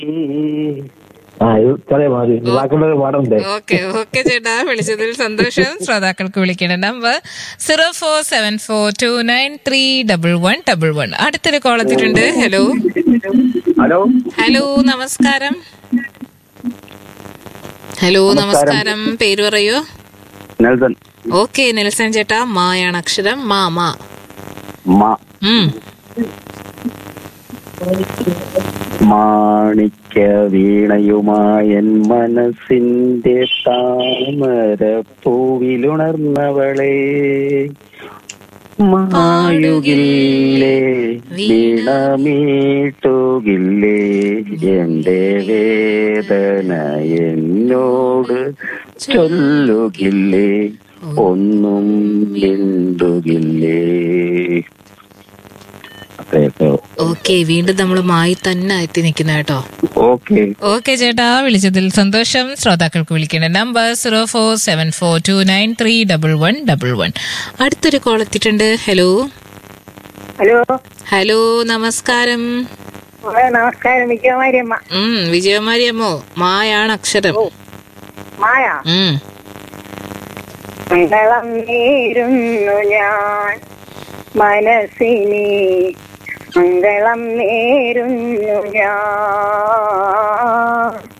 ആ ഇത് ഇത്രേ മതി ബാക്കിയുള്ളത് പാടണ്ടേ ഓക്കെ ഓക്കെ ചേട്ടാ വിളിച്ചതിൽ സന്തോഷം ശ്രോതാക്കൾക്ക് വിളിക്കേണ്ട number zero four seven four two nine three double one double one അടുത്തൊരു കോൾ എത്തിയിട്ടുണ്ട് ഹലോ ഹലോ ഹലോ നമസ്കാരം ഹലോ നമസ്കാരം പേര് പറയൂ നെൽസൺ ഓക്കെ നെൽസൺ ചേട്ടാ മായാണ് അക്ഷരം മാ മാ മാ ഉം മാണിക്യ വീണയുമായൻ മനസ്സിന്റെ താമര പൂവിലുണർന്നവളെ മായുകില്ലേ വീണമീട്ടുകില്ലേ എന്റെ വേദന എന്നോട് ചൊല്ലുകില്ലേ ഒന്നും മിണ്ടുകില്ലേ അത്രയൊക്കെ ഓക്കെ വീണ്ടും നമ്മൾ മായി തന്നെ എത്തി നിൽക്കുന്ന കേട്ടോ ഓക്കെ ഓക്കെ ചേട്ടാ വിളിച്ചതിൽ സന്തോഷം ശ്രോതാക്കൾക്ക് വിളിക്കേണ്ട number zero four seven four two nine three double one double one അടുത്തൊരു കോൾ എത്തിയിട്ടുണ്ട് ഹലോ ഹലോ ഹലോ നമസ്കാരം മോളെ നമസ്കാരം വിജയമാരിയമ്മ ഉം വിജയമാരിയമ്മോ മായാണ് അക്ഷരം മായ ഉം മംഗളം നേരുന്നു ഞാൻ മനസ്സിനെ മംഗളം നേരുന്നു ഞാൻ